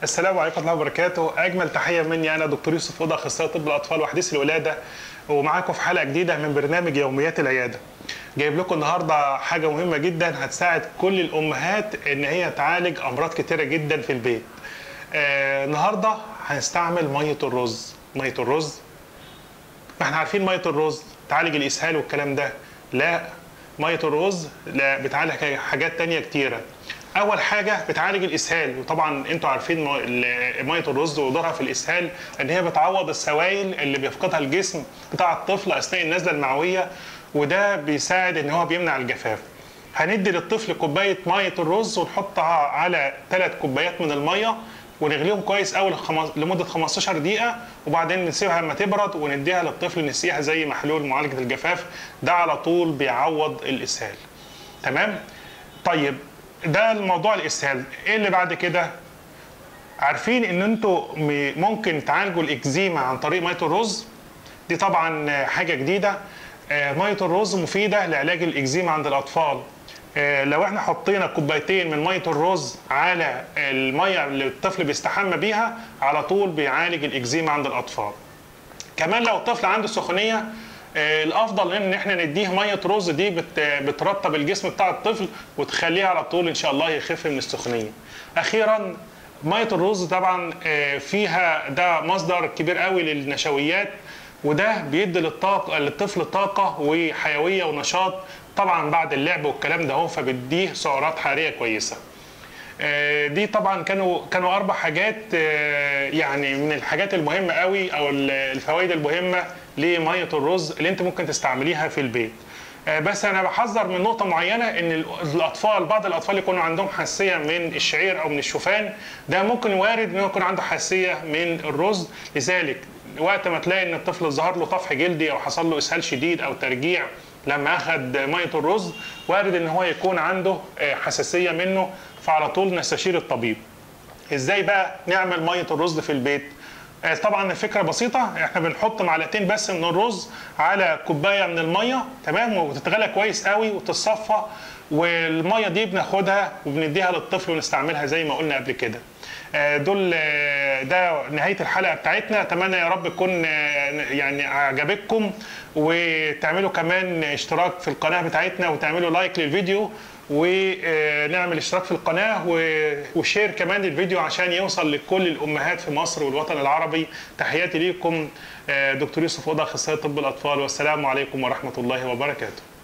السلام عليكم ورحمه الله وبركاته اجمل تحيه مني انا دكتور يوسف اوضه اخصائي طب الاطفال وحديث الولاده ومعاكم في حلقه جديده من برنامج يوميات العياده جايب لكم النهارده حاجه مهمه جدا هتساعد كل الامهات ان هي تعالج امراض كتيره جدا في البيت آه النهارده هنستعمل ميه الرز ميه الرز ما احنا عارفين ميه الرز تعالج الاسهال والكلام ده لا ميه الرز لا بتعالج حاجات تانية كتيره اول حاجه بتعالج الاسهال وطبعا انتوا عارفين ميه الرز ودورها في الاسهال ان هي بتعوض السوائل اللي بيفقدها الجسم بتاع الطفل اثناء النزله المعويه وده بيساعد ان هو بيمنع الجفاف هندي للطفل كوبايه ميه الرز ونحطها على ثلاث كوبايات من الميه ونغليهم كويس قوي لمده 15 دقيقه وبعدين نسيبها لما تبرد ونديها للطفل نسيها زي محلول معالجه الجفاف ده على طول بيعوض الاسهال تمام طيب ده الموضوع الاسهال ايه اللي بعد كده عارفين ان انتوا ممكن تعالجوا الاكزيما عن طريق ميه الرز دي طبعا حاجه جديده ميه الرز مفيده لعلاج الاكزيما عند الاطفال لو احنا حطينا كوبايتين من ميه الرز على الميه اللي الطفل بيستحمى بيها على طول بيعالج الاكزيما عند الاطفال كمان لو الطفل عنده سخونيه الافضل ان احنا نديه ميه رز دي بترطب الجسم بتاع الطفل وتخليه على طول ان شاء الله يخف من السخونيه اخيرا ميه الرز طبعا فيها ده مصدر كبير قوي للنشويات وده بيدي للطاقه للطفل طاقه وحيويه ونشاط طبعا بعد اللعب والكلام ده هو فبيديه سعرات حراريه كويسه دي طبعا كانوا كانوا اربع حاجات يعني من الحاجات المهمه قوي او الفوائد المهمه لميه الرز اللي انت ممكن تستعمليها في البيت بس انا بحذر من نقطه معينه ان الاطفال بعض الاطفال يكونوا عندهم حساسيه من الشعير او من الشوفان ده ممكن وارد انه يكون عنده حساسيه من الرز لذلك وقت ما تلاقي ان الطفل ظهر له طفح جلدي او حصل له اسهال شديد او ترجيع لما اخذ ميه الرز وارد ان هو يكون عنده حساسيه منه فعلى طول نستشير الطبيب ازاي بقى نعمل ميه الرز في البيت طبعا الفكره بسيطه احنا بنحط معلقتين بس من الرز على كوبايه من الميه تمام وتتغلى كويس قوي وتتصفى والميه دي بناخدها وبنديها للطفل ونستعملها زي ما قلنا قبل كده دول ده نهايه الحلقه بتاعتنا اتمنى يا رب تكون يعني عجبتكم وتعملوا كمان اشتراك في القناه بتاعتنا وتعملوا لايك للفيديو ونعمل اشتراك في القناه وشير كمان الفيديو عشان يوصل لكل الامهات في مصر والوطن العربي تحياتي ليكم دكتور يوسف اوضه اخصائي طب الاطفال والسلام عليكم ورحمه الله وبركاته